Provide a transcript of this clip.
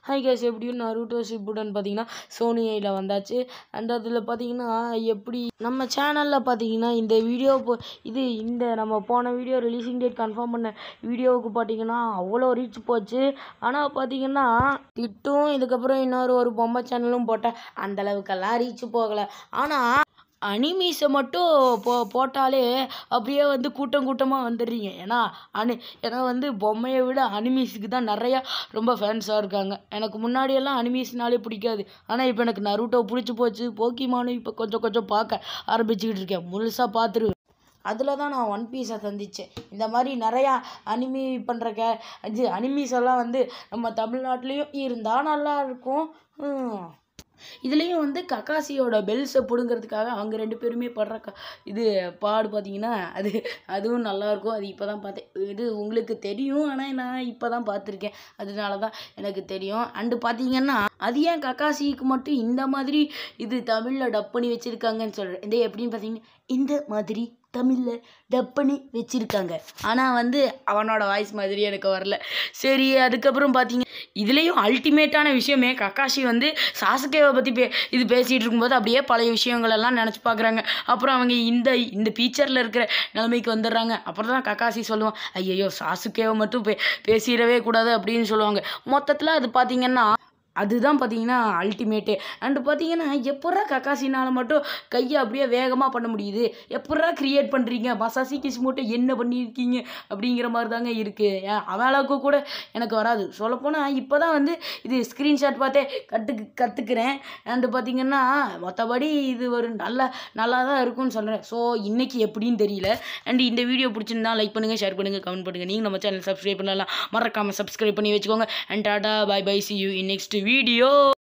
High guys எப்படியும் Naruto Shippuden பார்த்தீங்கன்னா Sony ஐயில் வந்தாச்சு அண்ட் அதில் பார்த்தீங்கன்னா எப்படி நம்ம சேனலில் பார்த்தீங்கன்னா இந்த வீடியோ போ இது இந்த நம்ம போன வீடியோ ரிலீசிங் டேட் கன்ஃபார்ம் பண்ண வீடியோவுக்கு பார்த்தீங்கன்னா அவ்வளோ ரீச் போச்சு ஆனால் பார்த்தீங்கன்னா திட்டும் இதுக்கப்புறம் இன்னொரு ஒரு பொம்மை சேனலும் போட்டேன் அந்த அளவுக்கெல்லாம் ரீச் போகலை ஆனால் அனிமீஸை மட்டும் போ போட்டாலே அப்படியே வந்து கூட்டம் கூட்டமாக வந்துடுறீங்க ஏன்னா அனி ஏன்னா வந்து பொம்மையை விட அனிமீஸுக்கு தான் நிறையா ரொம்ப ஃபேன்ஸாக இருக்காங்க எனக்கு முன்னாடியெல்லாம் அனிமீஸ்னாலே பிடிக்காது ஆனால் இப்போ எனக்கு நருட்டோ பிடிச்சி போச்சு போக்கிமானும் இப்போ கொஞ்சம் கொஞ்சம் பார்க்க ஆரம்பிச்சுக்கிட்டு இருக்கேன் முழுசாக பார்த்துருவேன் அதில் தான் நான் ஒன் பீஸை சந்தித்தேன் இந்த மாதிரி நிறையா அனிமி பண்ணுற கே இது அனிமீஸ் எல்லாம் வந்து நம்ம தமிழ்நாட்டிலையும் இருந்தால் நல்லா இருக்கும் ஹம். இதுலேயும் வந்து கக்காசியோட பெல்ஸை பிடுங்கிறதுக்காக அவங்க ரெண்டு பேருமே படுற க இது பாடு பார்த்தீங்கன்னா அது அதுவும் நல்லாயிருக்கும் அது இப்போ தான் பார்த்தேன் இது உங்களுக்கு தெரியும் ஆனால் நான் இப்போ தான் பார்த்துருக்கேன் அதனால தான் எனக்கு தெரியும் அண்டு பார்த்தீங்கன்னா அது ஏன் கக்காசிக்கு மட்டும் இந்த மாதிரி இது தமிழில் டப் பண்ணி வச்சுருக்காங்கன்னு சொல்கிறேன் இந்த எப்படின்னு பார்த்தீங்கன்னா இந்த மாதிரி தமிழில் டப் பண்ணி வச்சுருக்காங்க ஆனால் வந்து அவனோட வாய்ஸ் மாதிரி எனக்கு வரல சரி அதுக்கப்புறம் பார்த்தீங்க இதுலேயும் அல்டிமேட்டான விஷயமே கக்காஷி வந்து சாசுகேவை பற்றி பே இது பேசிகிட்டு இருக்கும்போது அப்படியே பழைய விஷயங்கள் எல்லாம் நினச்சி பார்க்குறாங்க அப்புறம் அவங்க இந்த இந்த பீச்சரில் இருக்கிற நிலைமைக்கு வந்துடுறாங்க அப்புறம் தான் கக்காசி சொல்லுவான் ஐயையோ சாசுகேவை மட்டும் பே பேசிடவே கூடாது அப்படின்னு சொல்லுவாங்க மொத்தத்தில் அது பார்த்தீங்கன்னா அதுதான் பார்த்தீங்கன்னா அல்டிமேட்டு அண்டு பார்த்தீங்கன்னா எப்பட்றா கக்காசினால் மட்டும் கையை அப்படியே வேகமாக பண்ண முடியுது எப்பட்றா க்ரியேட் பண்ணுறீங்க மசாசி கிஸ்மோட்டை என்ன பண்ணியிருக்கீங்க அப்படிங்கிற மாதிரி தாங்க இருக்குது அவன் அளவுக்கு கூட எனக்கு வராது சொல்லப்போனால் இப்போ தான் வந்து இது ஸ்க்ரீன்ஷாட் பார்த்தே கற்றுக்கு கற்றுக்கிறேன் அண்டு பார்த்தீங்கன்னா மற்றபடி இது ஒரு நல்ல நல்லா தான் இருக்கும்னு சொல்கிறேன் ஸோ இன்றைக்கி எப்படின்னு தெரியல அண்ட் இந்த வீடியோ பிடிச்சிருந்தா லைக் பண்ணுங்கள் ஷேர் பண்ணுங்கள் கமெண்ட் பண்ணுங்கள் நீங்கள் நம்ம சேனல் சப்ஸ்கிரைப் பண்ணலாம் மறக்காமல் சப்ஸ்கிரைப் பண்ணி வச்சுக்கோங்க and tata bye bye see you in next video